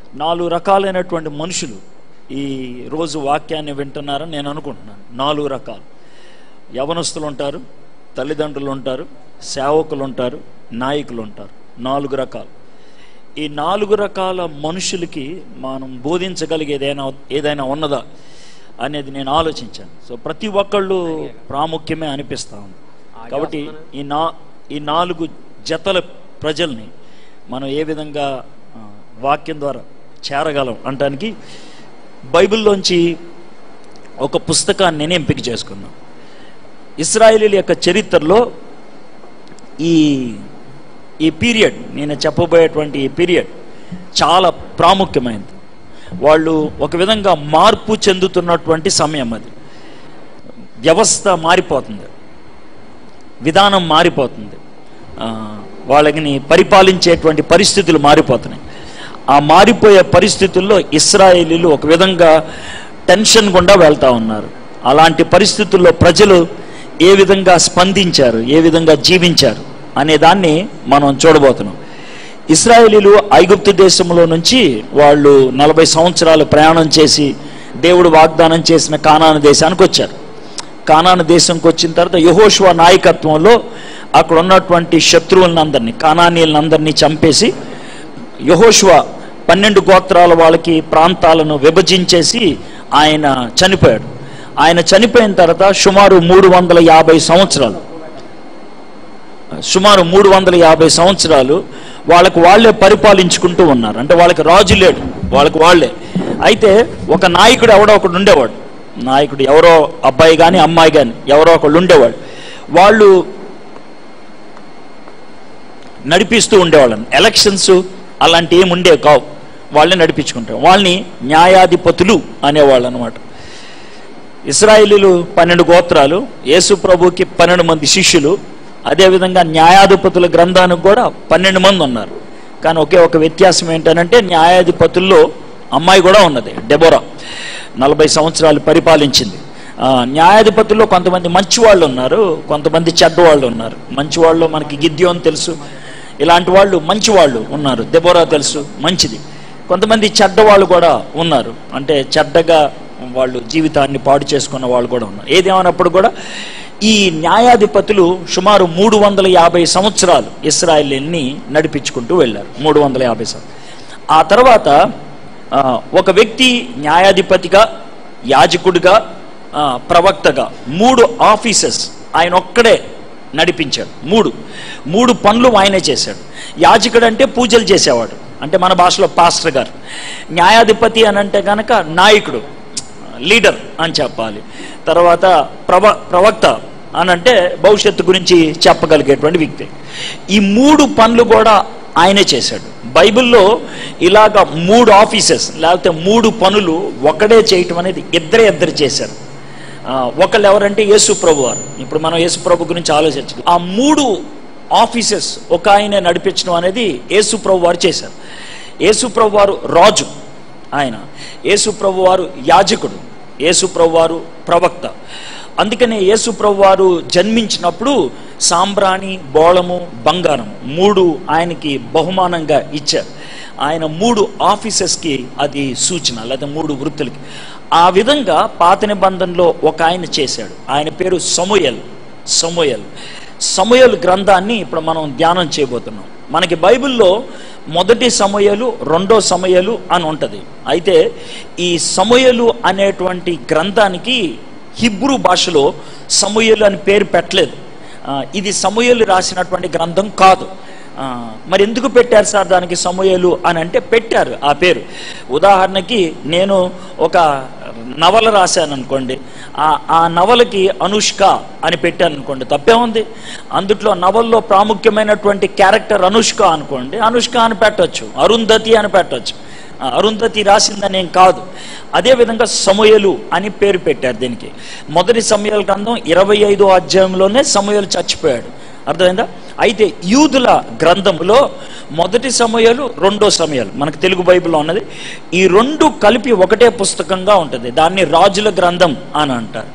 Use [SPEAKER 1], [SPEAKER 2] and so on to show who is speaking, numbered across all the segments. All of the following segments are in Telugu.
[SPEAKER 1] నాలుగు రకాలైనటువంటి మనుషులు ఈ రోజు వాక్యాన్ని వింటున్నారని నేను అనుకుంటున్నాను నాలుగు రకాలు యవనస్తులు ఉంటారు తల్లిదండ్రులు ఉంటారు సేవకులు ఉంటారు నాయకులు ఉంటారు నాలుగు రకాలు ఈ నాలుగు రకాల మనుషులకి మనం బోధించగలిగేది ఏదైనా ఏదైనా ఉన్నదా అనేది నేను ఆలోచించాను సో ప్రతి ఒక్కళ్ళు ప్రాముఖ్యమే అనిపిస్తా ఉంది కాబట్టి ఈ నా ఈ నాలుగు జతల ప్రజల్ని మనం ఏ విధంగా ఆ, వాక్యం ద్వారా చేరగలం అంటానికి బైబిల్లోంచి ఒక పుస్తకాన్ని నేను ఎంపిక చేసుకున్నాను ఇస్రాయేలీల యొక్క చరిత్రలో ఈ ఈ పీరియడ్ నేను చెప్పబోయేటువంటి ఈ పీరియడ్ చాలా ప్రాముఖ్యమైనది వాళ్ళు ఒక విధంగా మార్పు చెందుతున్నటువంటి సమయం అది వ్యవస్థ మారిపోతుంది విధానం మారిపోతుంది ఆ, వాళ్ళని పరిపాలించేటువంటి పరిస్థితులు మారిపోతున్నాయి ఆ మారిపోయే పరిస్థితుల్లో ఇస్రాయేలీలు ఒక విధంగా టెన్షన్ గుండా వెళ్తా ఉన్నారు అలాంటి పరిస్థితుల్లో ప్రజలు ఏ విధంగా స్పందించారు ఏ విధంగా జీవించారు అనే దాన్ని మనం చూడబోతున్నాం ఇస్రాయేలీలు ఐగుప్తు దేశంలో నుంచి వాళ్ళు నలభై సంవత్సరాలు ప్రయాణం చేసి దేవుడు వాగ్దానం చేసిన కానాను దేశానికి వచ్చారు కానాను దేశంకి వచ్చిన తర్వాత యహోషువ నాయకత్వంలో అక్కడ ఉన్నటువంటి శత్రువులందరినీ కానానీయులందరినీ చంపేసి యహోషువ పన్నెండు గోత్రాల వాళ్ళకి ప్రాంతాలను విభజించేసి ఆయన చనిపోయాడు ఆయన చనిపోయిన తర్వాత సుమారు మూడు వందల యాభై సంవత్సరాలు సుమారు మూడు వందల యాభై సంవత్సరాలు వాళ్ళకు వాళ్ళే పరిపాలించుకుంటూ ఉన్నారు అంటే వాళ్ళకి రాజు లేడు వాళ్ళకి వాళ్ళే అయితే ఒక నాయకుడు ఎవడో ఒకడు ఉండేవాడు నాయకుడు ఎవరో అబ్బాయి కానీ అమ్మాయి కానీ ఎవరో ఒకళ్ళు ఉండేవాడు వాళ్ళు నడిపిస్తూ ఉండేవాళ్ళని ఎలక్షన్స్ అలాంటి ఏమి ఉండేవి కావు వాళ్ళని నడిపించుకుంటారు వాళ్ళని న్యాయాధిపతులు అనేవాళ్ళు అనమాట ఇస్రాయేలీలు పన్నెండు గోత్రాలు యేసు ప్రభుకి పన్నెండు మంది శిష్యులు అదేవిధంగా న్యాయాధిపతుల గ్రంథానికి కూడా పన్నెండు మంది ఉన్నారు కానీ ఒకే ఒక వ్యత్యాసం ఏంటనంటే న్యాయాధిపతుల్లో అమ్మాయి కూడా ఉన్నది డెబోరా నలభై సంవత్సరాలు పరిపాలించింది ఆ, న్యాయాధిపతుల్లో కొంతమంది మంచి వాళ్ళు ఉన్నారు కొంతమంది చెడ్డవాళ్ళు ఉన్నారు మంచి వాళ్ళు మనకి గిద్యోన్ తెలుసు ఇలాంటి వాళ్ళు మంచి వాళ్ళు ఉన్నారు దెబోరా తెలుసు మంచిది కొంతమంది చెడ్డవాళ్ళు కూడా ఉన్నారు అంటే చెడ్డగా వాళ్ళు జీవితాన్ని పాడు చేసుకున్న వాళ్ళు కూడా ఉన్నారు ఏదేమైనప్పుడు కూడా ఈ న్యాయాధిపతులు సుమారు మూడు వందల యాభై సంవత్సరాలు ఇస్రాయల్ని నడిపించుకుంటూ వెళ్ళారు మూడు వందల యాభై సంవత్సరాలు ఆ తర్వాత ఆ, ఒక వ్యక్తి న్యాయాధిపతిగా యాజకుడిగా ఆ, ప్రవక్తగా మూడు ఆఫీసెస్ ఆయన ఒక్కడే నడిపించాడు మూడు మూడు పనులు ఆయనే చేశాడు యాజకుడు అంటే పూజలు చేసేవాడు అంటే మన భాషలో పాస్టర్ గారు న్యాయాధిపతి అని అంటే కనుక నాయకుడు లీడర్ అని చెప్పాలి తర్వాత ప్రవ ప్రవక్త అని అంటే భవిష్యత్తు గురించి చెప్పగలిగేటువంటి వ్యక్తి ఈ మూడు పనులు కూడా ఆయనే చేశాడు బైబిల్లో ఇలాగ మూడు ఆఫీసెస్ లేకపోతే మూడు పనులు ఒకడే చేయటం అనేది ఇద్దరే ఇద్దరు చేశారు ఆ, ఒకళ్ళు ఎవరంటే యేసు ప్రభు వారు ఇప్పుడు మనం యేసు ప్రభు గురించి ఆలోచించాలి ఆ మూడు ఆఫీసెస్ ఒక ఆయనే నడిపించడం అనేది యేసు ప్రభు వారు చేశారు యేసు ప్రభు వారు రాజు ఆయన యేసు ప్రభు వారు యాజకుడు యేసు ప్రభు వారు ప్రవక్త అందుకనే యేసు ప్రభు వారు జన్మించినప్పుడు సాంబ్రాణి బోళము బంగారం మూడు ఆయనకి బహుమానంగా ఇచ్చారు ఆయన మూడు ఆఫీసెస్కి అది సూచన లేదా మూడు వృత్తులకి ఆ విధంగా పాత నిబంధనలో ఒక ఆయన చేశాడు ఆయన పేరు సమూయల్ సమూయల్ సమూయల్ గ్రంథాన్ని ఇప్పుడు మనం ధ్యానం చేయబోతున్నాం మనకి బైబిల్లో మొదటి సమయలు రెండో సమయలు అని ఉంటుంది అయితే ఈ సమయలు అనేటువంటి గ్రంథానికి హిబ్రూ భాషలో సమూయలు అని పేరు పెట్టలేదు ఆ, ఇది సమూయలు రాసినటువంటి గ్రంథం కాదు ఆ, మరి ఎందుకు పెట్టారు సార్ దానికి సమూయలు అని అంటే పెట్టారు ఆ పేరు ఉదాహరణకి నేను ఒక నవల రాశాను అనుకోండి ఆ ఆ నవలకి అనుష్క అని పెట్టాను అనుకోండి తప్పే ఉంది అందుట్లో నవల్లో ప్రాముఖ్యమైనటువంటి క్యారెక్టర్ అనుష్క అనుకోండి అనుష్క అని పెట్టొచ్చు అరుంధతి అని పెట్టొచ్చు ఆ, అరుంధతి రాసిందని ఏం కాదు అదేవిధంగా సమయలు అని పేరు పెట్టారు దీనికి మొదటి సమయాల గ్రంథం ఇరవై ఐదో అధ్యాయంలోనే సమయలు చచ్చిపోయాడు అర్థమైందా అయితే యూదుల గ్రంథంలో మొదటి సమయాలు రెండో సమయాలు మనకు తెలుగు బైబిల్లో ఉన్నది ఈ రెండు కలిపి ఒకటే పుస్తకంగా ఉంటుంది దాన్ని రాజుల గ్రంథం అని అంటారు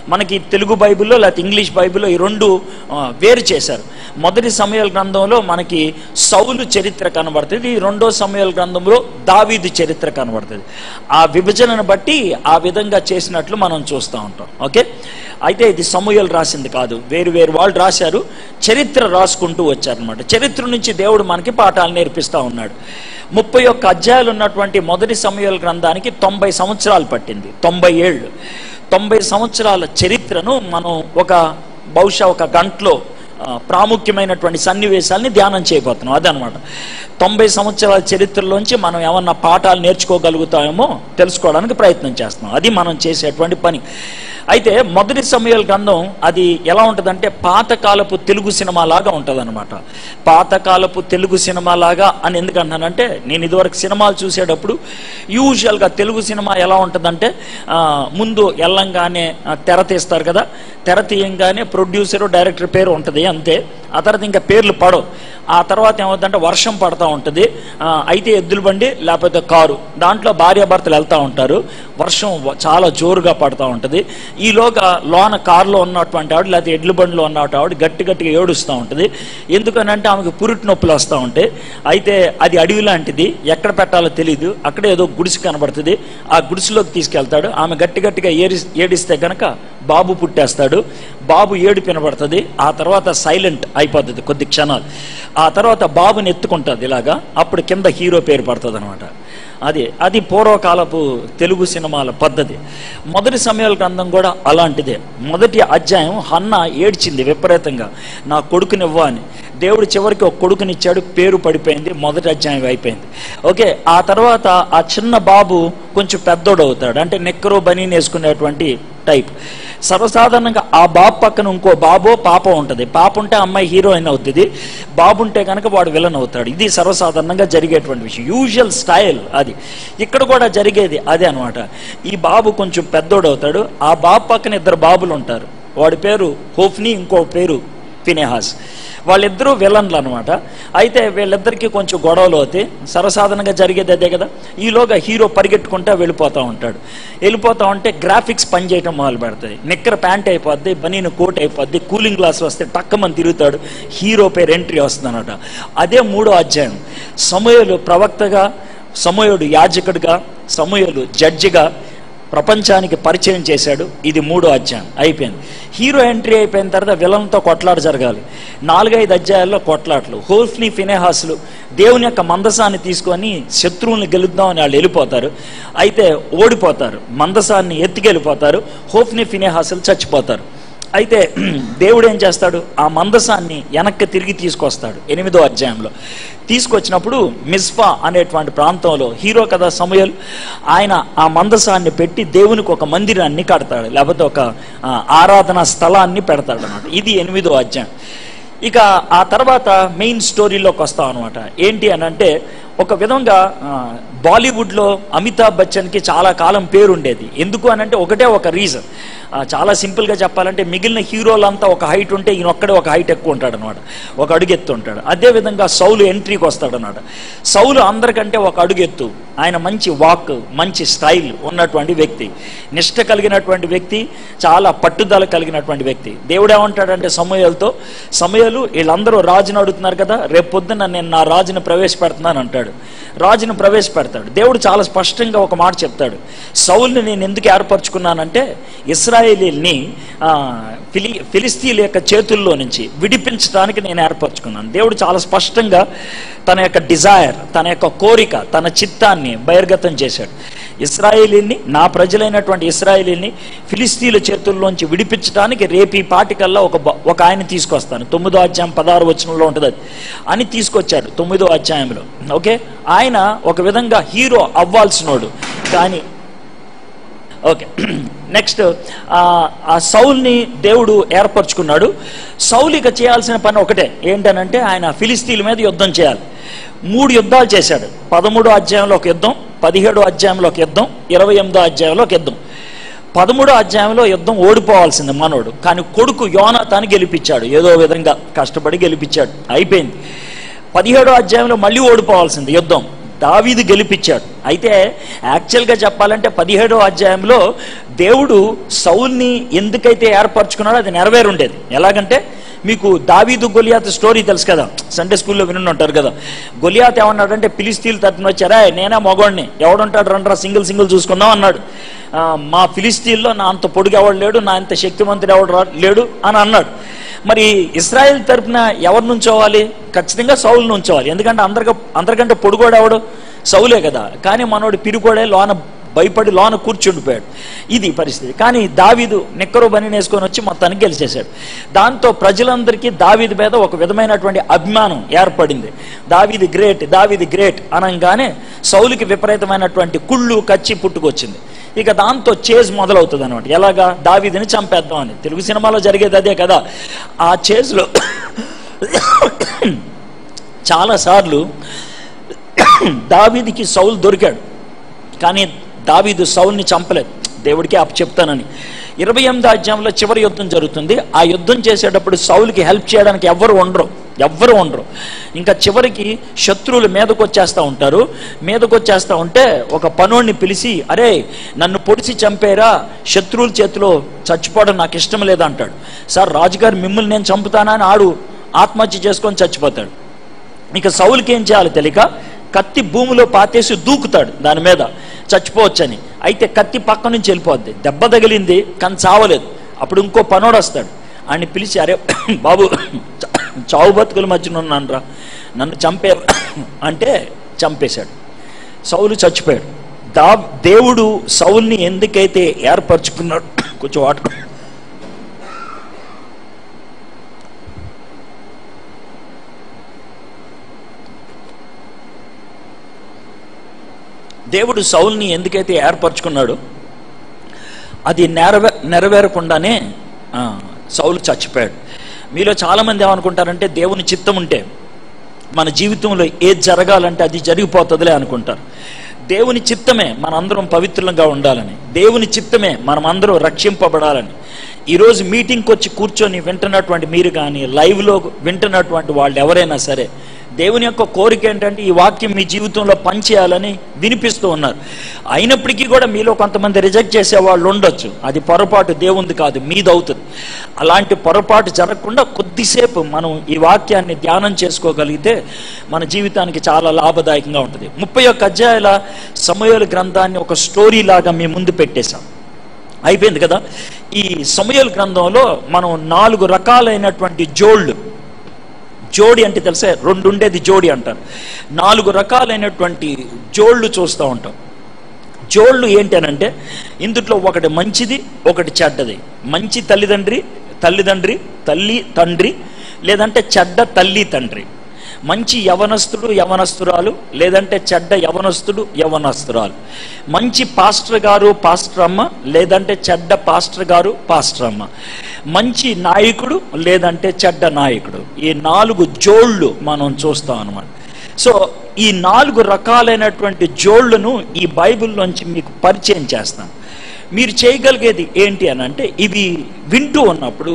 [SPEAKER 1] మనకి తెలుగు బైబిల్లో లేకపోతే ఇంగ్లీష్ బైబిల్లో ఈ రెండు ఆ, వేరు చేశారు మొదటి సమయాల గ్రంథంలో మనకి సౌలు చరిత్ర కనబడుతుంది ఈ రెండో సమయాల గ్రంథంలో దావీదు చరిత్ర కనబడుతుంది ఆ విభజనను బట్టి ఆ విధంగా చేసినట్లు మనం చూస్తూ ఉంటాం ఓకే అయితే ఇది సమూహలు రాసింది కాదు వేరు వేరు వాళ్ళు రాశారు చరిత్ర రాసుకుంటూ వచ్చారనమాట చరిత్ర నుంచి దేవుడు మనకి పాఠాలు నేర్పిస్తూ ఉన్నాడు ముప్పై ఒక్క అధ్యాయాలు ఉన్నటువంటి మొదటి సమయాల గ్రంథానికి తొంభై సంవత్సరాలు పట్టింది తొంభై ఏళ్ళు తొంభై సంవత్సరాల చరిత్రను మనం ఒక బహుశా ఒక గంటలో ఆ, ప్రాముఖ్యమైనటువంటి సన్నివేశాల్ని ధ్యానం చేయబోతున్నాం అదనమాట తొంభై సంవత్సరాల చరిత్రలోంచి మనం ఏమన్నా పాఠాలు నేర్చుకోగలుగుతామేమో తెలుసుకోవడానికి ప్రయత్నం చేస్తున్నాం అది మనం చేసేటువంటి పని అయితే మొదటి సమయాల గ్రంథం అది ఎలా ఉంటుందంటే పాతకాలపు తెలుగు సినిమా లాగా ఉంటుంది అనమాట పాతకాలపు తెలుగు సినిమా లాగా అని ఎందుకు అంటానంటే నేను ఇదివరకు సినిమాలు చూసేటప్పుడు యూజువల్గా తెలుగు సినిమా ఎలా ఉంటుందంటే ఆ, ముందు ఎల్లంగానే ఆ, తెర తీస్తారు కదా తెర తీయంగానే ప్రొడ్యూసర్ డైరెక్టర్ పేరు ఉంటుంది అంతే ఆ తర్వాత ఇంకా పేర్లు పడవు ఆ తర్వాత ఏమవుతుందంటే వర్షం పడతా ఉంటుంది ఆ, అయితే ఎద్దుల బండి లేకపోతే కారు దాంట్లో భార్యాభర్తలు వెళ్తూ ఉంటారు వర్షం వ- చాలా జోరుగా పడతా ఉంటుంది ఈలోగా లోన కారులో ఉన్నటువంటి ఆవిడ లేకపోతే ఎడ్ల బండిలో ఉన్నటువంటి ఆవిడ గట్టి గట్టిగా ఏడుస్తూ ఉంటుంది ఎందుకనంటే ఆమెకు పురిటి నొప్పులు వస్తూ ఉంటాయి అయితే అది అడవి లాంటిది ఎక్కడ పెట్టాలో తెలియదు అక్కడ ఏదో గుడిసె కనబడుతుంది ఆ గుడిసెలోకి తీసుకెళ్తాడు ఆమె గట్టి గట్టిగా ఏడి ఏడిస్తే గనక బాబు పుట్టేస్తాడు బాబు ఏడు వినబడుతుంది ఆ తర్వాత సైలెంట్ అయిపోతుంది కొద్ది క్షణాలు ఆ తర్వాత బాబుని ఎత్తుకుంటుంది ఇలాగా అప్పుడు కింద హీరో పేరు పడుతుంది అనమాట అది అది పూర్వకాలపు తెలుగు సినిమాల పద్ధతి మొదటి సమయాల గ్రంథం కూడా అలాంటిదే మొదటి అధ్యాయం హన్న ఏడ్చింది విపరీతంగా నా కొడుకునివ్వ అని దేవుడు చివరికి ఒక కొడుకునిచ్చాడు పేరు పడిపోయింది మొదటి అధ్యాయం అయిపోయింది ఓకే ఆ తర్వాత ఆ చిన్న బాబు కొంచెం పెద్దోడు అవుతాడు అంటే నెక్కరు బనీని వేసుకునేటువంటి టైప్ సర్వసాధారణంగా ఆ బాబు పక్కన ఇంకో బాబో పాప ఉంటుంది పాప ఉంటే అమ్మాయి హీరోయిన్ అవుతుంది బాబు ఉంటే కనుక వాడు విలన్ అవుతాడు ఇది సర్వసాధారణంగా జరిగేటువంటి విషయం యూజువల్ స్టైల్ అది ఇక్కడ కూడా జరిగేది అదే అనమాట ఈ బాబు కొంచెం పెద్దోడు అవుతాడు ఆ బాబు పక్కన ఇద్దరు బాబులు ఉంటారు వాడి పేరు హోఫ్ని ఇంకో పేరు ఫినేహాస్ వాళ్ళిద్దరూ విలన్లు అనమాట అయితే వీళ్ళిద్దరికీ కొంచెం గొడవలు అవుతాయి సర్వసాధారణంగా జరిగేది అదే కదా ఈలోగా హీరో పరిగెట్టుకుంటా వెళ్ళిపోతా ఉంటాడు వెళ్ళిపోతా ఉంటే గ్రాఫిక్స్ పని చేయటం మొదలు పెడతాయి నిక్కర ప్యాంట్ అయిపోద్ది బనీను కోట్ అయిపోద్ది కూలింగ్ గ్లాస్ వస్తే టక్కమని తిరుగుతాడు హీరో పేరు ఎంట్రీ వస్తుంది అనమాట అదే మూడో అధ్యాయం సమయలు ప్రవక్తగా సమయుడు యాజకుడిగా సమయలు జడ్జిగా ప్రపంచానికి పరిచయం చేశాడు ఇది మూడో అధ్యాయం అయిపోయింది హీరో ఎంట్రీ అయిపోయిన తర్వాత విలన్తో కొట్లాట జరగాలి నాలుగైదు అధ్యాయాల్లో కొట్లాట్లు హోఫ్ని ఫినేహాసులు దేవుని యొక్క మందసాన్ని తీసుకొని శత్రువుల్ని గెలుద్దామని వాళ్ళు వెళ్ళిపోతారు అయితే ఓడిపోతారు మందసాన్ని ఎత్తుకెళ్ళిపోతారు హోఫ్ని ఫినేహాసులు చచ్చిపోతారు అయితే దేవుడు ఏం చేస్తాడు ఆ మందసాన్ని వెనక్కి తిరిగి తీసుకొస్తాడు ఎనిమిదో అధ్యాయంలో తీసుకొచ్చినప్పుడు మిస్పా అనేటువంటి ప్రాంతంలో హీరో కదా సమయల్ ఆయన ఆ మందసాన్ని పెట్టి దేవునికి ఒక మందిరాన్ని కడతాడు లేకపోతే ఒక ఆ, ఆరాధనా స్థలాన్ని పెడతాడు అనమాట ఇది ఎనిమిదో అధ్యాయం ఇక ఆ తర్వాత మెయిన్ స్టోరీలోకి వస్తాం అనమాట ఏంటి అని అంటే ఒక విధంగా ఆ, బాలీవుడ్లో అమితాబ్ బచ్చన్కి చాలా కాలం పేరు ఉండేది ఎందుకు అని అంటే ఒకటే ఒక రీజన్ చాలా సింపుల్గా చెప్పాలంటే మిగిలిన హీరోలంతా ఒక హైట్ ఉంటే ఈయన ఒక్కడే ఒక హైట్ ఎక్కువ ఉంటాడు అనమాట ఒక అడుగు ఎత్తు ఉంటాడు అదేవిధంగా సౌలు ఎంట్రీకి వస్తాడు అనమాట సౌలు అందరికంటే ఒక అడుగు ఎత్తు ఆయన మంచి వాక్ మంచి స్టైల్ ఉన్నటువంటి వ్యక్తి నిష్ట కలిగినటువంటి వ్యక్తి చాలా పట్టుదల కలిగినటువంటి వ్యక్తి దేవుడు ఏమంటాడంటే సమయాలతో సమయాలు వీళ్ళందరూ రాజును అడుగుతున్నారు కదా రేపు పొద్దున్న నేను నా రాజును ప్రవేశపెడుతున్నాను అంటాడు రాజును ప్రవేశపెడతాడు దేవుడు చాలా స్పష్టంగా ఒక మాట చెప్తాడు సౌల్ని నేను ఎందుకు ఏర్పరచుకున్నానంటే ఇస్రాయేలీల్ని ఆ, ఫిలి ఫిలిస్తీన్ల యొక్క చేతుల్లో నుంచి విడిపించడానికి నేను ఏర్పరచుకున్నాను దేవుడు చాలా స్పష్టంగా తన యొక్క డిజైర్ తన యొక్క కోరిక తన చిత్తాన్ని బహిర్గతం చేశాడు ఇస్రాయేలీని నా ప్రజలైనటువంటి ఇస్రాయేలీని ఫిలిస్తీన్ల చేతుల్లోంచి విడిపించడానికి రేపు ఈ పాటికల్లా ఒక బ- ఒక ఆయన తీసుకొస్తాను తొమ్మిదో అధ్యాయం పదహారు వచనంలో ఉంటుంది అది అని తీసుకొచ్చాడు తొమ్మిదో అధ్యాయంలో ఓకే ఆయన ఒక విధంగా హీరో అవ్వాల్సినోడు కానీ ఓకే నెక్స్ట్ ఆ సౌల్ని దేవుడు ఏర్పరచుకున్నాడు సౌలు ఇక చేయాల్సిన పని ఒకటే ఏంటనంటే ఆయన ఫిలిస్తీన్ల మీద యుద్ధం చేయాలి మూడు యుద్ధాలు చేశాడు పదమూడో అధ్యాయంలో ఒక యుద్ధం పదిహేడో అధ్యాయంలో ఒక యుద్ధం ఇరవై ఎనిమిదో అధ్యాయంలో ఒక యుద్ధం పదమూడో అధ్యాయంలో యుద్ధం ఓడిపోవాల్సింది మనోడు కానీ కొడుకు యోనాతాన్ని గెలిపించాడు ఏదో విధంగా కష్టపడి గెలిపించాడు అయిపోయింది పదిహేడో అధ్యాయంలో మళ్ళీ ఓడిపోవాల్సింది యుద్ధం దావీదు గెలిపించాడు అయితే యాక్చువల్గా చెప్పాలంటే పదిహేడో అధ్యాయంలో దేవుడు సౌల్ని ఎందుకైతే ఏర్పరచుకున్నాడో అది నెరవేరుండేది ఎలాగంటే మీకు దావీదు గొలియాత్ స్టోరీ తెలుసు కదా సండే స్కూల్లో విని ఉంటారు కదా గొలియాత్ ఏమన్నాడంటే ఫిలిస్తీన్లు తరపున వచ్చారా నేనే మగోడిని ఎవడుంటాడు రండ్రా సింగిల్ సింగిల్ చూసుకుందాం అన్నాడు ఆ, మా ఫిలిస్తీన్లో నా అంత పొడుగు ఎవడు లేడు నా అంత శక్తివంతుడు ఎవడు రా- లేడు అని అన్నాడు మరి ఇస్రాయెల్ తరపున ఎవరు నుంచోవాలి ఖచ్చితంగా సౌలు నుంచోవాలి ఎందుకంటే అందరిక అందరికంటే పొడుగోడు ఎవడు సౌలే కదా కానీ మనోడు పిరుగోడే లోన భయపడి లోన కూర్చుండిపోయాడు ఇది పరిస్థితి కానీ దావీదు నిక్కరు బని వేసుకొని వచ్చి మొత్తానికి గెలిచేశాడు దాంతో ప్రజలందరికీ దావీదు మీద ఒక విధమైనటువంటి అభిమానం ఏర్పడింది దావీది గ్రేట్ దావీది గ్రేట్ అనగానే సౌలుకి విపరీతమైనటువంటి కుళ్ళు కచ్చి పుట్టుకొచ్చింది ఇక దాంతో చేజ్ మొదలవుతుంది అనమాట ఎలాగా దావీదిని చంపేద్దాం అని తెలుగు సినిమాలో జరిగేది అదే కదా ఆ చేజ్లో చాలాసార్లు దావీదికి సౌలు దొరికాడు కానీ దావీదు సౌల్ని చంపలేదు దేవుడికి అప్ చెప్తానని ఇరవై ఎనిమిది అధ్యాయంలో చివరి యుద్ధం జరుగుతుంది ఆ యుద్ధం చేసేటప్పుడు సౌలుకి హెల్ప్ చేయడానికి ఎవ్వరు ఉండరు ఎవ్వరు ఉండరు ఇంకా చివరికి శత్రువులు మీదకు వచ్చేస్తూ ఉంటారు మీదకు వచ్చేస్తూ ఉంటే ఒక పనోడిని పిలిచి అరే నన్ను పొడిచి చంపేరా శత్రువుల చేతిలో చచ్చిపోవడం నాకు ఇష్టం లేదంటాడు సార్ రాజుగారు మిమ్మల్ని నేను చంపుతానని ఆడు ఆత్మహత్య చేసుకొని చచ్చిపోతాడు ఇక సౌలుకి ఏం చేయాలి తెలియక కత్తి భూమిలో పాతేసి దూకుతాడు దాని మీద చచ్చిపోవచ్చని అయితే కత్తి పక్క నుంచి వెళ్ళిపోద్ది దెబ్బ తగిలింది కానీ చావలేదు అప్పుడు ఇంకో పనోడు వస్తాడు ఆయన్ని పిలిచి అరే బాబు చావు బతుకుల మధ్యన ఉన్నాను రా నన్ను చంపే అంటే చంపేశాడు సౌలు చచ్చిపోయాడు దా దేవుడు సౌల్ని ఎందుకైతే ఏర్పరచుకున్నాడు కొంచెం వాటర్ దేవుడు సౌల్ని ఎందుకైతే ఏర్పరచుకున్నాడో అది నెరవే నెరవేరకుండానే ఆ, సౌలు చచ్చిపోయాడు మీలో చాలామంది ఏమనుకుంటారంటే దేవుని చిత్తం ఉంటే మన జీవితంలో ఏది జరగాలంటే అది జరిగిపోతుందిలే అనుకుంటారు దేవుని చిత్తమే మనందరం పవిత్రంగా ఉండాలని దేవుని చిత్తమే మనమందరం రక్షింపబడాలని ఈరోజు మీటింగ్కి వచ్చి కూర్చొని వింటున్నటువంటి మీరు కానీ లైవ్లో వింటున్నటువంటి వాళ్ళు ఎవరైనా సరే దేవుని యొక్క కోరిక ఏంటంటే ఈ వాక్యం మీ జీవితంలో పనిచేయాలని వినిపిస్తూ ఉన్నారు అయినప్పటికీ కూడా మీలో కొంతమంది రిజెక్ట్ చేసే వాళ్ళు ఉండొచ్చు అది పొరపాటు దేవుంది కాదు మీది అవుతుంది అలాంటి పొరపాటు జరగకుండా కొద్దిసేపు మనం ఈ వాక్యాన్ని ధ్యానం చేసుకోగలిగితే మన జీవితానికి చాలా లాభదాయకంగా ఉంటుంది ముప్పై ఒక్క అధ్యాయాల సమయాల గ్రంథాన్ని ఒక స్టోరీ లాగా మీ ముందు పెట్టేశాం అయిపోయింది కదా ఈ సమయల్ గ్రంథంలో మనం నాలుగు రకాలైనటువంటి జోళ్ళు జోడి అంటే తెలుసా రెండు ఉండేది జోడి అంటారు నాలుగు రకాలైనటువంటి జోళ్ళు చూస్తూ ఉంటాం జోళ్ళు ఏంటి అని అంటే ఇందుట్లో ఒకటి మంచిది ఒకటి చెడ్డది మంచి తల్లిదండ్రి తల్లిదండ్రి తల్లి తండ్రి లేదంటే చెడ్డ తల్లి తండ్రి మంచి యవనస్తుడు యవనస్తురాలు లేదంటే చెడ్డ యవనస్తుడు యవనస్తురాలు మంచి పాస్టర్ గారు పాస్టర్ అమ్మ లేదంటే చెడ్డ పాస్టర్ గారు పాస్టర్ అమ్మ మంచి నాయకుడు లేదంటే చెడ్డ నాయకుడు ఈ నాలుగు జోళ్ళు మనం చూస్తాం అన్నమాట సో ఈ నాలుగు రకాలైనటువంటి జోళ్ళను ఈ బైబిల్లోంచి మీకు పరిచయం చేస్తాను మీరు చేయగలిగేది ఏంటి అని అంటే ఇవి వింటూ ఉన్నప్పుడు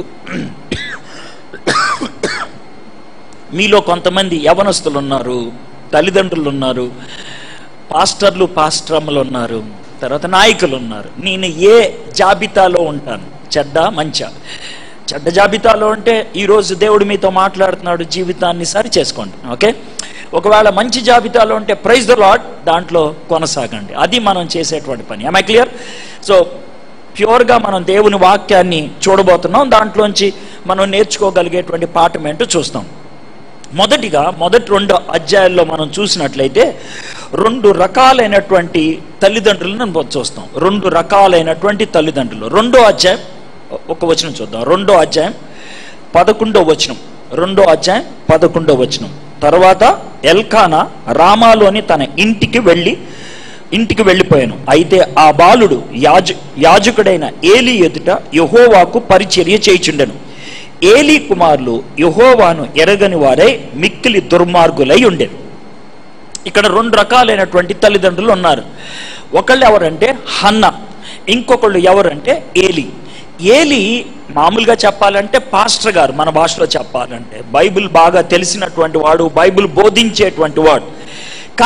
[SPEAKER 1] మీలో కొంతమంది యవనస్తులు ఉన్నారు తల్లిదండ్రులు ఉన్నారు పాస్టర్లు పాస్టర్మలు ఉన్నారు తర్వాత నాయకులు ఉన్నారు నేను ఏ జాబితాలో ఉంటాను చెడ్డ మంచ చెడ్డ జాబితాలో ఉంటే ఈరోజు దేవుడు మీతో మాట్లాడుతున్నాడు జీవితాన్ని సరి చేసుకోండి ఓకే ఒకవేళ మంచి జాబితాలో ఉంటే ప్రైజ్ ద లాడ్ దాంట్లో కొనసాగండి అది మనం చేసేటువంటి పని ఐ క్లియర్ సో ప్యూర్గా మనం దేవుని వాక్యాన్ని చూడబోతున్నాం దాంట్లోంచి మనం నేర్చుకోగలిగేటువంటి పాఠం ఏంటో చూస్తాం మొదటిగా మొదటి రెండు అధ్యాయాల్లో మనం చూసినట్లయితే రెండు రకాలైనటువంటి తల్లిదండ్రులను మనం చూస్తాం రెండు రకాలైనటువంటి తల్లిదండ్రులు రెండో అధ్యాయం ఒక వచనం చూద్దాం రెండో అధ్యాయం పదకొండో వచనం రెండో అధ్యాయం పదకొండో వచనం తర్వాత ఎల్కానా రామాలోని తన ఇంటికి వెళ్ళి ఇంటికి వెళ్ళిపోయాను అయితే ఆ బాలుడు యాజ యాజకుడైన ఏలి ఎదుట యహోవాకు పరిచర్య చేయుచుండెను ఏలీ కుమారులు యహోవాను ఎరగని వారై మిక్కిలి దుర్మార్గులై ఉండేది ఇక్కడ రెండు రకాలైనటువంటి తల్లిదండ్రులు ఉన్నారు ఒకళ్ళు ఎవరంటే హన్న ఇంకొకళ్ళు ఎవరంటే ఏలి ఏలి మామూలుగా చెప్పాలంటే పాస్టర్ గారు మన భాషలో చెప్పాలంటే బైబిల్ బాగా తెలిసినటువంటి వాడు బైబిల్ బోధించేటువంటి వాడు కానీ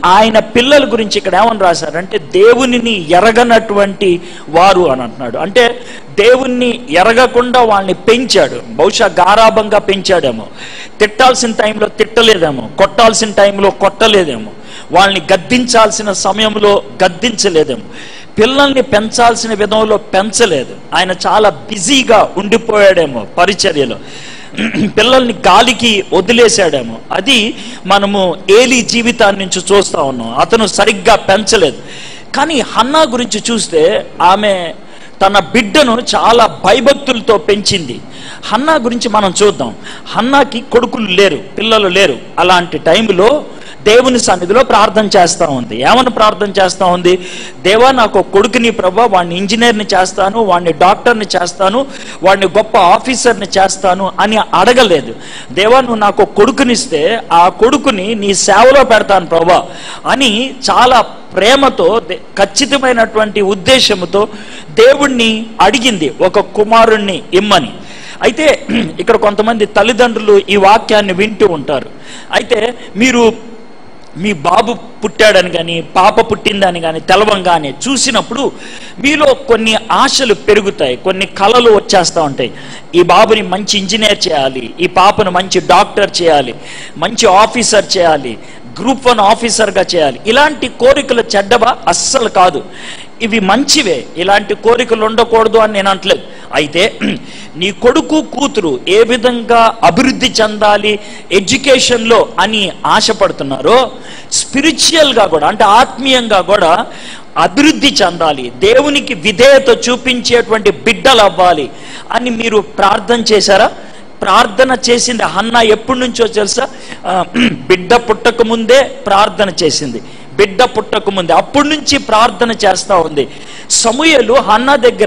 [SPEAKER 1] ఆయన పిల్లల గురించి ఇక్కడ ఏమని రాశారంటే దేవునిని ఎరగనటువంటి వారు అని అంటున్నాడు అంటే దేవుణ్ణి ఎరగకుండా వాళ్ళని పెంచాడు బహుశా గారాభంగా పెంచాడేమో తిట్టాల్సిన టైంలో తిట్టలేదేమో కొట్టాల్సిన టైంలో కొట్టలేదేమో వాళ్ళని గద్దించాల్సిన సమయంలో గద్దించలేదేమో పిల్లల్ని పెంచాల్సిన విధంలో పెంచలేదు ఆయన చాలా బిజీగా ఉండిపోయాడేమో పరిచర్యలో పిల్లల్ని గాలికి వదిలేశాడేమో అది మనము ఏలి జీవితాన్ని నుంచి చూస్తా ఉన్నాం అతను సరిగ్గా పెంచలేదు కానీ హన్నా గురించి చూస్తే ఆమె తన బిడ్డను చాలా భయభక్తులతో పెంచింది హన్నా గురించి మనం చూద్దాం హన్నాకి కొడుకులు లేరు పిల్లలు లేరు అలాంటి టైంలో దేవుని సన్నిధిలో ప్రార్థన చేస్తా ఉంది ఏమని ప్రార్థన చేస్తా ఉంది దేవా నాకు ఒక కొడుకుని ప్రభా వాడిని ఇంజనీర్ని చేస్తాను వాడిని డాక్టర్ని చేస్తాను వాడిని గొప్ప ఆఫీసర్ని చేస్తాను అని అడగలేదు దేవా నువ్వు నాకు ఒక కొడుకునిస్తే ఆ కొడుకుని నీ సేవలో పెడతాను ప్రభా అని చాలా ప్రేమతో దే- ఖచ్చితమైనటువంటి ఉద్దేశంతో దేవుణ్ణి అడిగింది ఒక కుమారుణ్ణి ఇమ్మని అయితే ఇక్కడ కొంతమంది తల్లిదండ్రులు ఈ వాక్యాన్ని వింటూ ఉంటారు అయితే మీరు మీ బాబు పుట్టాడని కానీ పాప పుట్టిందని కానీ తెలవంగానే చూసినప్పుడు మీలో కొన్ని ఆశలు పెరుగుతాయి కొన్ని కళలు వచ్చేస్తూ ఉంటాయి ఈ బాబుని మంచి ఇంజనీర్ చేయాలి ఈ పాపను మంచి డాక్టర్ చేయాలి మంచి ఆఫీసర్ చేయాలి గ్రూప్ వన్ ఆఫీసర్గా చేయాలి ఇలాంటి కోరికలు చెడ్డవా అస్సలు కాదు ఇవి మంచివే ఇలాంటి కోరికలు ఉండకూడదు అని నేను అంటలేదు అయితే నీ కొడుకు కూతురు ఏ విధంగా అభివృద్ధి చెందాలి ఎడ్యుకేషన్లో అని ఆశపడుతున్నారో స్పిరిచువల్గా కూడా అంటే ఆత్మీయంగా కూడా అభివృద్ధి చెందాలి దేవునికి విధేయత చూపించేటువంటి బిడ్డలు అవ్వాలి అని మీరు ప్రార్థన చేశారా ప్రార్థన చేసింది హన్న ఎప్పటి నుంచో తెలుసా ఆ, బిడ్డ పుట్టక ముందే ప్రార్థన చేసింది బిడ్డ పుట్టక ముందే అప్పటి నుంచి ప్రార్థన చేస్తా ఉంది సమూయలు హన్న దగ్గర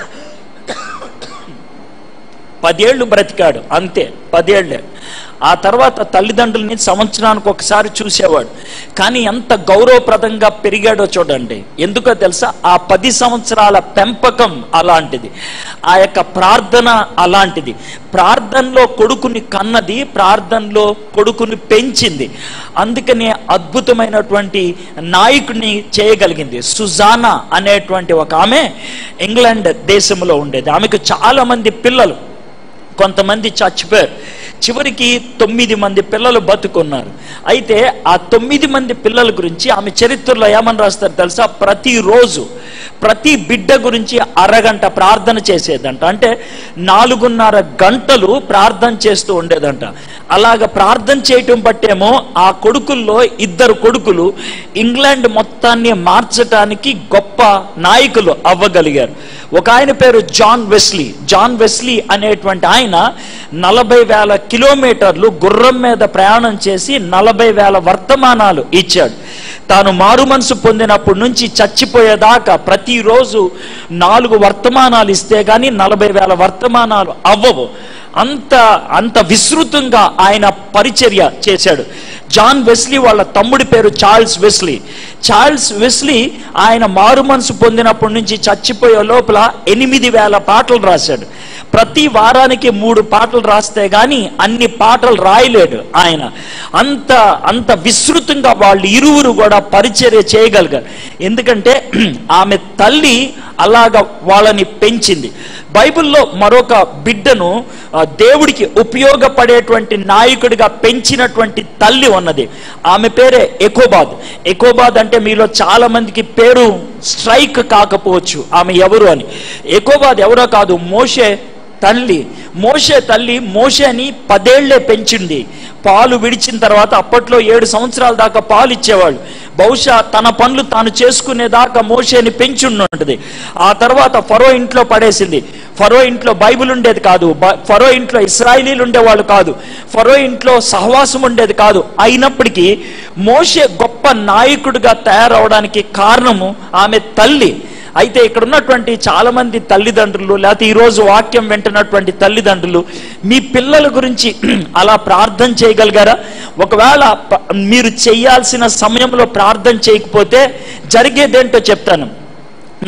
[SPEAKER 1] పదేళ్ళు బ్రతికాడు అంతే పదేళ్లే ఆ తర్వాత తల్లిదండ్రులని సంవత్సరానికి ఒకసారి చూసేవాడు కానీ ఎంత గౌరవప్రదంగా పెరిగాడో చూడండి ఎందుకో తెలుసా ఆ పది సంవత్సరాల పెంపకం అలాంటిది ఆ యొక్క ప్రార్థన అలాంటిది ప్రార్థనలో కొడుకుని కన్నది ప్రార్థనలో కొడుకుని పెంచింది అందుకనే అద్భుతమైనటువంటి నాయకుడిని చేయగలిగింది సుజానా అనేటువంటి ఒక ఆమె ఇంగ్లాండ్ దేశంలో ఉండేది ఆమెకు చాలా మంది పిల్లలు కొంతమంది చచ్చిపోయారు చివరికి తొమ్మిది మంది పిల్లలు బతుకున్నారు అయితే ఆ తొమ్మిది మంది పిల్లల గురించి ఆమె చరిత్రలో ఏమని రాస్తారు తెలుసా ప్రతిరోజు ప్రతి బిడ్డ గురించి అరగంట ప్రార్థన చేసేదంట అంటే నాలుగున్నర గంటలు ప్రార్థన చేస్తూ ఉండేదంట అలాగ ప్రార్థన చేయటం బట్టేమో ఆ కొడుకుల్లో ఇద్దరు కొడుకులు ఇంగ్లాండ్ మొత్తాన్ని మార్చటానికి గొప్ప నాయకులు అవ్వగలిగారు ఒక ఆయన పేరు జాన్ వెస్లీ జాన్ వెస్లీ అనేటువంటి ఆయన నలభై వేల కిలోమీటర్లు గుర్రం మీద ప్రయాణం చేసి నలభై వేల వర్తమానాలు ఇచ్చాడు తాను మారు మనసు పొందినప్పటి నుంచి చచ్చిపోయేదాకా ప్రతిరోజు నాలుగు వర్తమానాలు ఇస్తే గాని నలభై వేల వర్తమానాలు అవ్వవు అంత అంత విస్తృతంగా ఆయన పరిచర్య చేశాడు జాన్ వెస్లీ వాళ్ళ తమ్ముడి పేరు చార్ల్స్ వెస్లీ చార్ల్స్ వెస్లీ ఆయన మారు మనసు పొందినప్పటి నుంచి చచ్చిపోయే లోపల ఎనిమిది వేల పాటలు రాశాడు ప్రతి వారానికి మూడు పాటలు రాస్తే గాని అన్ని పాటలు రాయలేడు ఆయన అంత అంత విస్తృతంగా వాళ్ళు ఇరువురు కూడా పరిచర్య చేయగలిగారు ఎందుకంటే ఆమె తల్లి అలాగ వాళ్ళని పెంచింది బైబిల్లో మరొక బిడ్డను ఆ, దేవుడికి ఉపయోగపడేటువంటి నాయకుడిగా పెంచినటువంటి తల్లి ఉన్నది ఆమె పేరే ఎకోబాద్ ఎకోబాద్ అంటే మీలో చాలా మందికి పేరు స్ట్రైక్ కాకపోవచ్చు ఆమె ఎవరు అని ఎకోబాద్ ఎవరో కాదు మోషే తల్లి మోషే తల్లి మోషేని పదేళ్లే పెంచింది పాలు విడిచిన తర్వాత అప్పట్లో ఏడు సంవత్సరాల దాకా పాలు ఇచ్చేవాళ్ళు బహుశా తన పనులు తాను చేసుకునేదాకా మోషేని పెంచుంటుంది ఆ తర్వాత ఫరో ఇంట్లో పడేసింది ఫరో ఇంట్లో బైబిల్ ఉండేది కాదు బ- ఫరో ఇంట్లో ఇస్రాయిలీలు ఉండేవాళ్ళు కాదు ఫరో ఇంట్లో సహవాసం ఉండేది కాదు అయినప్పటికీ మోషే గొప్ప నాయకుడిగా తయారవడానికి కారణము ఆమె తల్లి అయితే ఇక్కడ ఉన్నటువంటి చాలా మంది తల్లిదండ్రులు లేకపోతే ఈరోజు వాక్యం వింటున్నటువంటి తల్లిదండ్రులు మీ పిల్లల గురించి అలా ప్రార్థన చేయగలిగారా ఒకవేళ ప- మీరు చేయాల్సిన సమయంలో ప్రార్థన చేయకపోతే జరిగేదేంటో చెప్తాను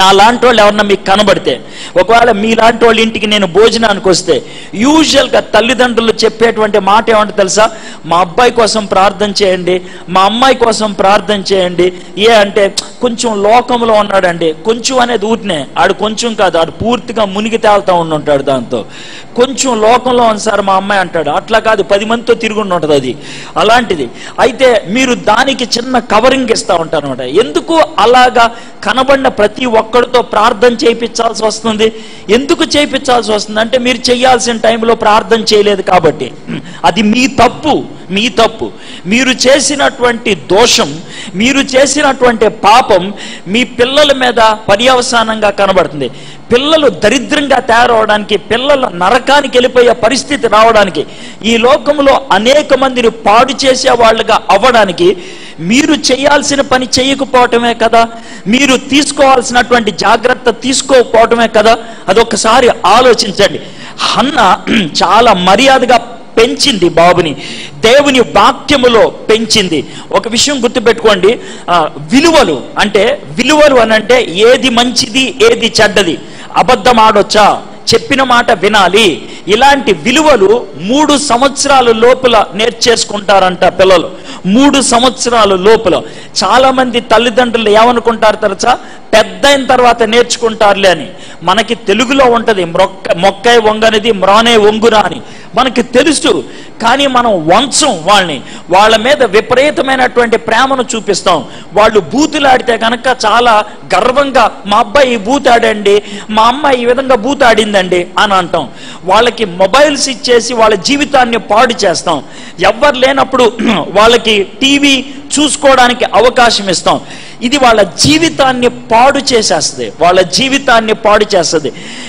[SPEAKER 1] నా లాంటి వాళ్ళు ఎవరన్నా మీకు కనబడితే ఒకవేళ మీ లాంటి వాళ్ళ ఇంటికి నేను భోజనానికి వస్తే యూజువల్గా తల్లిదండ్రులు చెప్పేటువంటి మాట ఏమంటే తెలుసా మా అబ్బాయి కోసం ప్రార్థన చేయండి మా అమ్మాయి కోసం ప్రార్థన చేయండి ఏ అంటే కొంచెం లోకంలో ఉన్నాడండి కొంచెం అనేది ఊటినే ఆడు కొంచెం కాదు ఆడు పూర్తిగా మునిగి తేలుతా ఉండి ఉంటాడు దాంతో కొంచెం లోకంలో ఉంది సార్ మా అమ్మాయి అంటాడు అట్లా కాదు పది మందితో తిరుగుండి ఉంటుంది అది అలాంటిది అయితే మీరు దానికి చిన్న కవరింగ్ ఇస్తూ ఉంటారు అనమాట ఎందుకు అలాగా కనబడిన ప్రతి ఒక్కడితో ప్రార్థన చేయించాల్సి వస్తుంది ఎందుకు చేయించాల్సి వస్తుంది అంటే మీరు చేయాల్సిన టైంలో ప్రార్థన చేయలేదు కాబట్టి అది మీ తప్పు మీ తప్పు మీరు చేసినటువంటి దోషం మీరు చేసినటువంటి పాపం మీ పిల్లల మీద పర్యవసానంగా కనబడుతుంది పిల్లలు దరిద్రంగా తయారవడానికి పిల్లల నరకానికి వెళ్ళిపోయే పరిస్థితి రావడానికి ఈ లోకంలో అనేక మందిని పాడు చేసే వాళ్ళుగా అవ్వడానికి మీరు చేయాల్సిన పని చేయకపోవటమే కదా మీరు తీసుకోవాల్సినటువంటి జాగ్రత్త తీసుకోకపోవటమే కదా అదొకసారి ఆలోచించండి హన్న చాలా మర్యాదగా పెంచింది బాబుని దేవుని వాక్యములో పెంచింది ఒక విషయం గుర్తుపెట్టుకోండి ఆ, విలువలు అంటే విలువలు అని అంటే ఏది మంచిది ఏది చెడ్డది అబద్ధం ఆడొచ్చా చెప్పిన మాట వినాలి ఇలాంటి విలువలు మూడు సంవత్సరాల లోపల నేర్చేసుకుంటారంట పిల్లలు మూడు సంవత్సరాల లోపల చాలా మంది తల్లిదండ్రులు ఏమనుకుంటారు తెలుసా పెద్ద అయిన తర్వాత నేర్చుకుంటారులే అని మనకి తెలుగులో ఉంటది మొక్క మొక్కై వంగనిది మ్రానే వంగురా అని మనకి తెలుసు కానీ మనం వంచం వాళ్ళని వాళ్ళ మీద విపరీతమైనటువంటి ప్రేమను చూపిస్తాం వాళ్ళు బూతులాడితే కనుక చాలా గర్వంగా మా అబ్బాయి ఈ బూతాడండి మా అమ్మాయి ఈ విధంగా బూతాడిందండి అని అంటాం వాళ్ళకి మొబైల్స్ ఇచ్చేసి వాళ్ళ జీవితాన్ని పాడు చేస్తాం ఎవ్వరు లేనప్పుడు వాళ్ళకి టీవీ చూసుకోవడానికి అవకాశం ఇస్తాం ఇది వాళ్ళ జీవితాన్ని పాడు చేసేస్తుంది వాళ్ళ జీవితాన్ని పాడు చేస్తుంది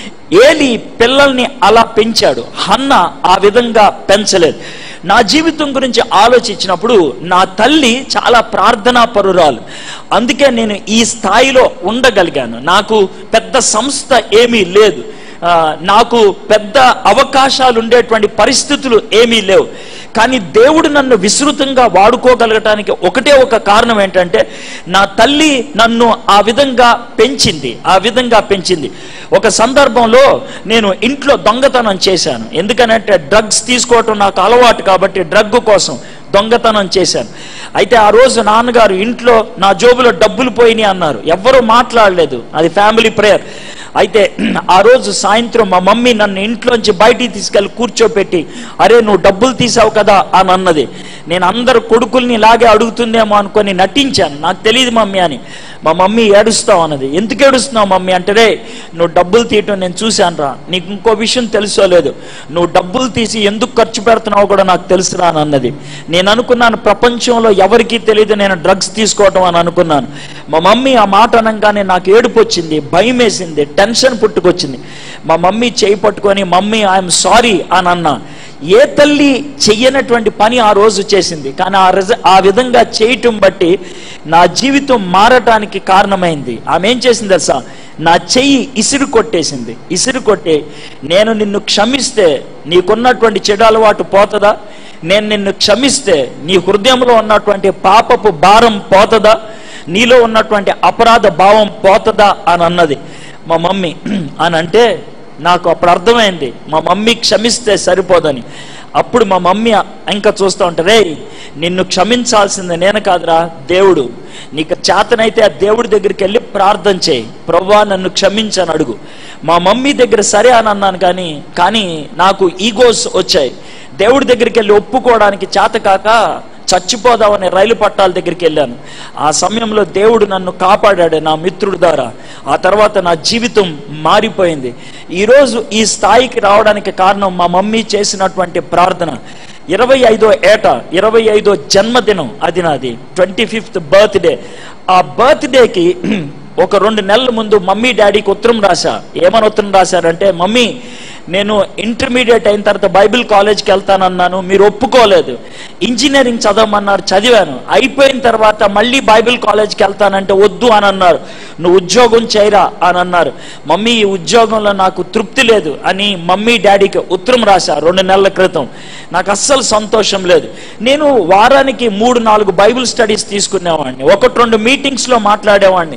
[SPEAKER 1] ఏలి పిల్లల్ని అలా పెంచాడు హన్న ఆ విధంగా పెంచలేదు నా జీవితం గురించి ఆలోచించినప్పుడు నా తల్లి చాలా ప్రార్థనా పరురాలు అందుకే నేను ఈ స్థాయిలో ఉండగలిగాను నాకు పెద్ద సంస్థ ఏమీ లేదు ఆ, నాకు పెద్ద అవకాశాలు ఉండేటువంటి పరిస్థితులు ఏమీ లేవు కానీ దేవుడు నన్ను విస్తృతంగా వాడుకోగలగటానికి ఒకటే ఒక కారణం ఏంటంటే నా తల్లి నన్ను ఆ విధంగా పెంచింది ఆ విధంగా పెంచింది ఒక సందర్భంలో నేను ఇంట్లో దొంగతనం చేశాను ఎందుకనంటే డ్రగ్స్ తీసుకోవటం నాకు అలవాటు కాబట్టి డ్రగ్ కోసం దొంగతనం చేశాను అయితే ఆ రోజు నాన్నగారు ఇంట్లో నా జోబులో డబ్బులు పోయినాయి అన్నారు ఎవ్వరూ మాట్లాడలేదు అది ఫ్యామిలీ ప్రేయర్ అయితే ఆ రోజు సాయంత్రం మా మమ్మీ నన్ను ఇంట్లోంచి బయటికి తీసుకెళ్ళి కూర్చోపెట్టి అరే నువ్వు డబ్బులు తీసావు కదా అని అన్నది నేను అందరు కొడుకుల్ని ఇలాగే అడుగుతుందేమో అనుకొని నటించాను నాకు తెలియదు మమ్మీ అని మా మమ్మీ ఏడుస్తావు అన్నది ఎందుకు ఏడుస్తున్నావు మమ్మీ అంటే రే నువ్వు డబ్బులు తీయటం నేను చూశాను రా నీకు ఇంకో విషయం తెలుసో లేదు నువ్వు డబ్బులు తీసి ఎందుకు ఖర్చు పెడుతున్నావు కూడా నాకు తెలుసురా అని అన్నది నేను అనుకున్నాను ప్రపంచంలో ఎవరికీ తెలియదు నేను డ్రగ్స్ తీసుకోవటం అని అనుకున్నాను మా మమ్మీ ఆ మాట అనగానే నాకు ఏడుపు వచ్చింది భయం వేసింది టెన్షన్ పుట్టుకొచ్చింది మా మమ్మీ చేయి పట్టుకొని మమ్మీ ఐఎమ్ సారీ అని అన్నా ఏ తల్లి చెయ్యనటువంటి పని ఆ రోజు చేసింది కానీ ఆ రిజ ఆ విధంగా చేయటం బట్టి నా జీవితం మారటానికి కారణమైంది ఆమె ఏం చేసింది తెలుసా నా చెయ్యి ఇసురు కొట్టేసింది ఇసురు కొట్టి నేను నిన్ను క్షమిస్తే నీకున్నటువంటి చెడు అలవాటు పోతుందా నేను నిన్ను క్షమిస్తే నీ హృదయంలో ఉన్నటువంటి పాపపు భారం పోతుందా నీలో ఉన్నటువంటి అపరాధ భావం పోతుందా అని అన్నది మా మమ్మీ అని అంటే నాకు అప్పుడు అర్థమైంది మా మమ్మీ క్షమిస్తే సరిపోదని అప్పుడు మా మమ్మీ ఇంకా చూస్తూ ఉంటా రే నిన్ను క్షమించాల్సింది నేను కాదురా దేవుడు నీకు చేతనైతే ఆ దేవుడి దగ్గరికి వెళ్ళి ప్రార్థన చేయి ప్రవ్వా నన్ను క్షమించని అడుగు మా మమ్మీ దగ్గర సరే అని అన్నాను కానీ కానీ నాకు ఈగోస్ వచ్చాయి దేవుడి దగ్గరికి వెళ్ళి ఒప్పుకోవడానికి చేత కాక చచ్చిపోదామనే రైలు పట్టాల దగ్గరికి వెళ్ళాను ఆ సమయంలో దేవుడు నన్ను కాపాడాడు నా మిత్రుడి ద్వారా ఆ తర్వాత నా జీవితం మారిపోయింది ఈరోజు ఈ స్థాయికి రావడానికి కారణం మా మమ్మీ చేసినటువంటి ప్రార్థన ఇరవై ఐదో ఏట ఇరవై ఐదో జన్మదినం అది నాది ట్వంటీ ఫిఫ్త్ బర్త్డే ఆ బర్త్డేకి ఒక రెండు నెలల ముందు మమ్మీ డాడీకి ఉత్తరం రాశా ఏమని ఉత్తరం రాశారంటే మమ్మీ నేను ఇంటర్మీడియట్ అయిన తర్వాత బైబిల్ కాలేజ్కి వెళ్తానన్నాను మీరు ఒప్పుకోలేదు ఇంజనీరింగ్ చదవమన్నారు చదివాను అయిపోయిన తర్వాత మళ్ళీ బైబిల్ కాలేజ్కి వెళ్తానంటే వద్దు అని అన్నారు నువ్వు ఉద్యోగం చేయరా అని అన్నారు మమ్మీ ఈ ఉద్యోగంలో నాకు తృప్తి లేదు అని మమ్మీ డాడీకి ఉత్తరం రాశా రెండు నెలల క్రితం నాకు అస్సలు సంతోషం లేదు నేను వారానికి మూడు నాలుగు బైబిల్ స్టడీస్ తీసుకునేవాడిని ఒకటి రెండు మీటింగ్స్లో మాట్లాడేవాడిని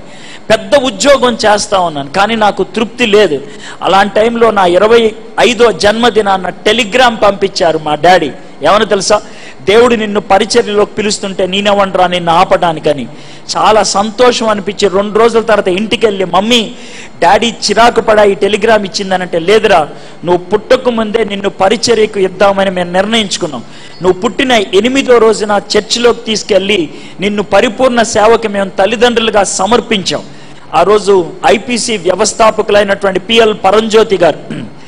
[SPEAKER 1] పెద్ద ఉద్యోగం చేస్తా ఉన్నాను కానీ నాకు తృప్తి లేదు అలాంటి టైంలో నా ఇరవై ఐదో జన్మదినాన్న టెలిగ్రామ్ పంపించారు మా డాడీ ఏమని తెలుసా దేవుడు నిన్ను పరిచర్యలోకి పిలుస్తుంటే నేనేమంటరా నిన్ను ఆపడానికని చాలా సంతోషం అనిపించి రెండు రోజుల తర్వాత ఇంటికి వెళ్ళి మమ్మీ డాడీ చిరాకు పడా ఈ టెలిగ్రామ్ ఇచ్చిందనంటే లేదురా నువ్వు పుట్టక ముందే నిన్ను పరిచర్యకు ఇద్దామని మేము నిర్ణయించుకున్నాం నువ్వు పుట్టిన ఎనిమిదో రోజున చర్చిలోకి తీసుకెళ్ళి నిన్ను పరిపూర్ణ సేవకి మేము తల్లిదండ్రులుగా సమర్పించాం ఆ రోజు ఐపీసీ వ్యవస్థాపకులైనటువంటి పిఎల్ పరంజ్యోతి గారు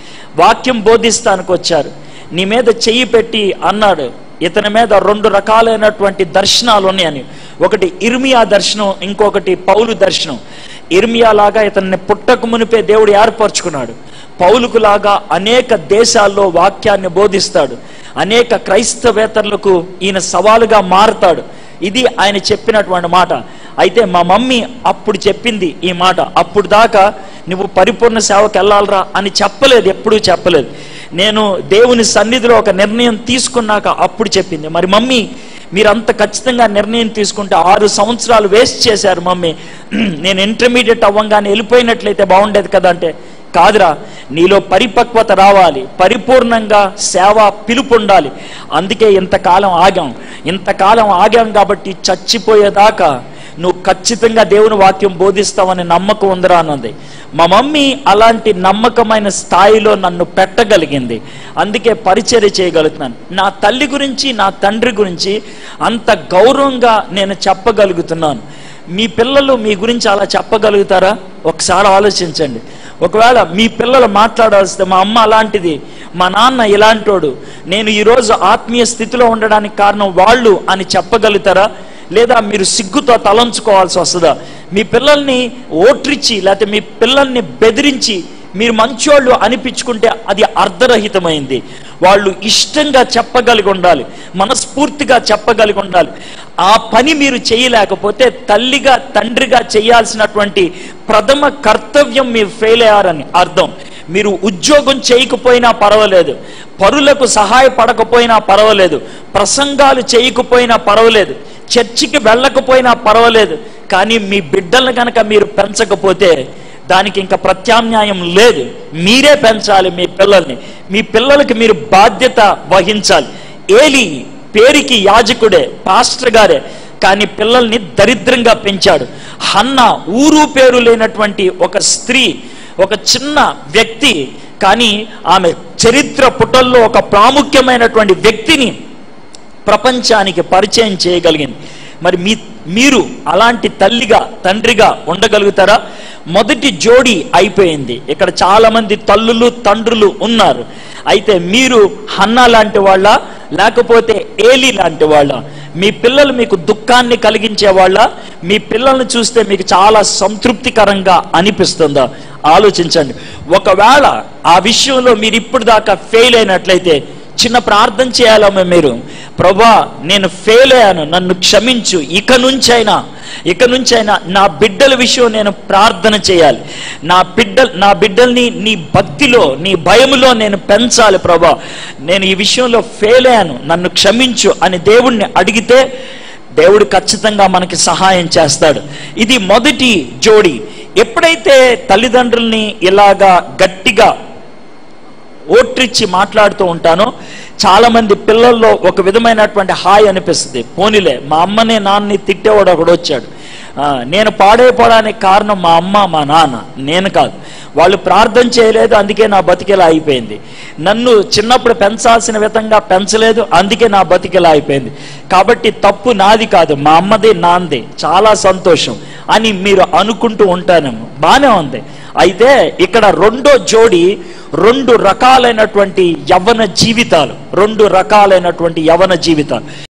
[SPEAKER 1] వాక్యం బోధిస్తానికి వచ్చారు నీ మీద చెయ్యి పెట్టి అన్నాడు ఇతని మీద రెండు రకాలైనటువంటి దర్శనాలు ఉన్నాయని ఒకటి ఇర్మియా దర్శనం ఇంకొకటి పౌలు దర్శనం ఇర్మియా లాగా ఇతన్ని పుట్టక మునిపే దేవుడు ఏర్పరచుకున్నాడు పౌలుకు లాగా అనేక దేశాల్లో వాక్యాన్ని బోధిస్తాడు అనేక క్రైస్తవేతరులకు ఈయన సవాలుగా మారుతాడు ఇది ఆయన చెప్పినటువంటి మాట అయితే మా మమ్మీ అప్పుడు చెప్పింది ఈ మాట అప్పుడు దాకా నువ్వు పరిపూర్ణ సేవకు వెళ్ళాలరా అని చెప్పలేదు ఎప్పుడూ చెప్పలేదు నేను దేవుని సన్నిధిలో ఒక నిర్ణయం తీసుకున్నాక అప్పుడు చెప్పింది మరి మమ్మీ మీరు అంత ఖచ్చితంగా నిర్ణయం తీసుకుంటే ఆరు సంవత్సరాలు వేస్ట్ చేశారు మమ్మీ నేను ఇంటర్మీడియట్ అవ్వంగానే వెళ్ళిపోయినట్లయితే బాగుండేది కదా అంటే కాదురా నీలో పరిపక్వత రావాలి పరిపూర్ణంగా సేవ పిలుపు ఉండాలి అందుకే ఇంతకాలం ఆగాం ఇంతకాలం ఆగాం కాబట్టి చచ్చిపోయేదాకా నువ్వు ఖచ్చితంగా దేవుని వాక్యం బోధిస్తావని నమ్మకం ఉందిరా అన్నది మా మమ్మీ అలాంటి నమ్మకమైన స్థాయిలో నన్ను పెట్టగలిగింది అందుకే పరిచర్య చేయగలుగుతున్నాను నా తల్లి గురించి నా తండ్రి గురించి అంత గౌరవంగా నేను చెప్పగలుగుతున్నాను మీ పిల్లలు మీ గురించి అలా చెప్పగలుగుతారా ఒకసారి ఆలోచించండి ఒకవేళ మీ పిల్లలు మాట్లాడాల్సింది మా అమ్మ అలాంటిది మా నాన్న ఇలాంటోడు నేను ఈరోజు ఆత్మీయ స్థితిలో ఉండడానికి కారణం వాళ్ళు అని చెప్పగలుగుతారా లేదా మీరు సిగ్గుతో తలంచుకోవాల్సి వస్తుందా మీ పిల్లల్ని ఓట్రిచ్చి లేకపోతే మీ పిల్లల్ని బెదిరించి మీరు మంచోళ్ళు అనిపించుకుంటే అది అర్ధరహితమైంది వాళ్ళు ఇష్టంగా చెప్పగలిగి ఉండాలి మనస్ఫూర్తిగా చెప్పగలిగి ఉండాలి ఆ పని మీరు చేయలేకపోతే తల్లిగా తండ్రిగా చేయాల్సినటువంటి ప్రథమ కర్తవ్యం మీరు ఫెయిల్ అయ్యారని అర్థం మీరు ఉద్యోగం చేయకపోయినా పర్వాలేదు పరులకు సహాయపడకపోయినా పర్వాలేదు ప్రసంగాలు చేయకపోయినా పర్వాలేదు చర్చికి వెళ్ళకపోయినా పర్వాలేదు కానీ మీ బిడ్డలను కనుక మీరు పెంచకపోతే దానికి ఇంకా ప్రత్యామ్నాయం లేదు మీరే పెంచాలి మీ పిల్లల్ని మీ పిల్లలకి మీరు బాధ్యత వహించాలి ఏలి పేరుకి యాజకుడే పాస్టర్ గారే కానీ పిల్లల్ని దరిద్రంగా పెంచాడు హన్న ఊరు పేరు లేనటువంటి ఒక స్త్రీ ఒక చిన్న వ్యక్తి కానీ ఆమె చరిత్ర పుటల్లో ఒక ప్రాముఖ్యమైనటువంటి వ్యక్తిని ప్రపంచానికి పరిచయం చేయగలిగింది మరి మీ మీరు అలాంటి తల్లిగా తండ్రిగా ఉండగలుగుతారా మొదటి జోడి అయిపోయింది ఇక్కడ చాలా మంది తల్లులు తండ్రులు ఉన్నారు అయితే మీరు హన్నా లాంటి వాళ్ళ లేకపోతే ఏలి లాంటి వాళ్ళ మీ పిల్లలు మీకు దుఃఖాన్ని కలిగించే వాళ్ళ మీ పిల్లల్ని చూస్తే మీకు చాలా సంతృప్తికరంగా అనిపిస్తుందా ఆలోచించండి ఒకవేళ ఆ విషయంలో మీరు ఇప్పుడు దాకా ఫెయిల్ అయినట్లయితే చిన్న ప్రార్థన చేయాలమ్మ మీరు ప్రభా నేను ఫెయిల్ అయ్యాను నన్ను క్షమించు ఇక నుంచైనా ఇక నుంచైనా నా బిడ్డల విషయం నేను ప్రార్థన చేయాలి నా బిడ్డ నా బిడ్డల్ని నీ భక్తిలో నీ భయములో నేను పెంచాలి ప్రభా నేను ఈ విషయంలో ఫెయిల్ అయ్యాను నన్ను క్షమించు అని దేవుణ్ణి అడిగితే దేవుడు ఖచ్చితంగా మనకి సహాయం చేస్తాడు ఇది మొదటి జోడి ఎప్పుడైతే తల్లిదండ్రుల్ని ఇలాగా గట్టిగా ఓట్రిచ్చి మాట్లాడుతూ ఉంటానో చాలా మంది పిల్లల్లో ఒక విధమైనటువంటి హాయ్ అనిపిస్తుంది పోనీలే మా అమ్మని నాన్నని తిట్టేవాడు ఒకడు వచ్చాడు ఆ, నేను పాడైపోవడానికి కారణం మా అమ్మ మా నాన్న నేను కాదు వాళ్ళు ప్రార్థన చేయలేదు అందుకే నా బతికేలా అయిపోయింది నన్ను చిన్నప్పుడు పెంచాల్సిన విధంగా పెంచలేదు అందుకే నా బతికేలా అయిపోయింది కాబట్టి తప్పు నాది కాదు మా అమ్మది నాంది చాలా సంతోషం అని మీరు అనుకుంటూ ఉంటానేమో బాగానే ఉంది అయితే ఇక్కడ రెండో జోడి రెండు రకాలైనటువంటి యవ్వన జీవితాలు రెండు రకాలైనటువంటి యవ్వన జీవితాలు